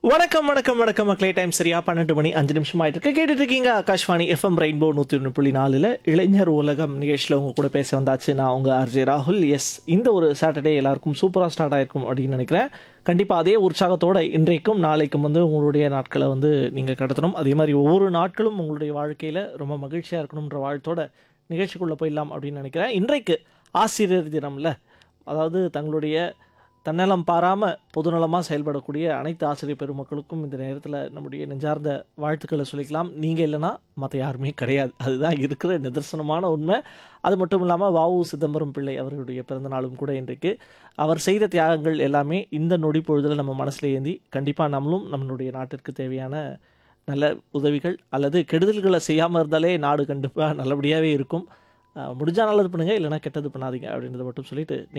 வணக்கம் வணக்கம் வணக்கம் மக்களே டைம் சரியா பன்னெண்டு மணி அஞ்சு நிமிஷம் ஆயிட்டு இருக்கு கேட்டுட்டு இருக்கீங்க ஆகாஷ்வாணி எஃப்எம் ரெயின்போ நூற்றி ஒன்று புள்ளி நாலில் இளைஞர் உலகம் நிகழ்ச்சியில் உங்க கூட பேச வந்தாச்சு நான் உங்க ஆர்ஜே ராகுல் எஸ் இந்த ஒரு சாட்டர்டே எல்லாருக்கும் சூப்பராக ஸ்டார்ட் ஆயிருக்கும் அப்படின்னு நினைக்கிறேன் கண்டிப்பாக அதே உற்சாகத்தோட இன்றைக்கும் நாளைக்கும் வந்து உங்களுடைய நாட்களை வந்து நீங்கள் கடத்தணும் அதே மாதிரி ஒவ்வொரு நாட்களும் உங்களுடைய வாழ்க்கையில் ரொம்ப மகிழ்ச்சியாக இருக்கணுன்ற வாழ்த்தோட நிகழ்ச்சிக்குள்ளே போயிடலாம் அப்படின்னு நினைக்கிறேன் இன்றைக்கு ஆசிரியர் தினம்ல அதாவது தங்களுடைய தன்னலம் பாராமல் பொதுநலமாக செயல்படக்கூடிய அனைத்து ஆசிரியர் பெருமக்களுக்கும் இந்த நேரத்தில் நம்முடைய நெஞ்சார்ந்த வாழ்த்துக்களை சொல்லிக்கலாம் நீங்கள் இல்லைன்னா மற்ற யாருமே கிடையாது அதுதான் இருக்கிற நிதர்சனமான உண்மை அது மட்டும் இல்லாமல் வாவு சிதம்பரம் பிள்ளை அவர்களுடைய பிறந்த நாளும் கூட இன்றைக்கு அவர் செய்த தியாகங்கள் எல்லாமே இந்த நொடி பொழுதில் நம்ம மனசில் ஏந்தி கண்டிப்பாக நம்மளும் நம்மளுடைய நாட்டிற்கு தேவையான நல்ல உதவிகள் அல்லது கெடுதல்களை செய்யாமல் இருந்தாலே நாடு கண்டிப்பாக நல்லபடியாகவே இருக்கும் முடிஞ்சால் நல்லது பண்ணுங்கள் இல்லைன்னா கெட்டது பண்ணாதீங்க அப்படின்றத மட்டும் சொல்லிட்டு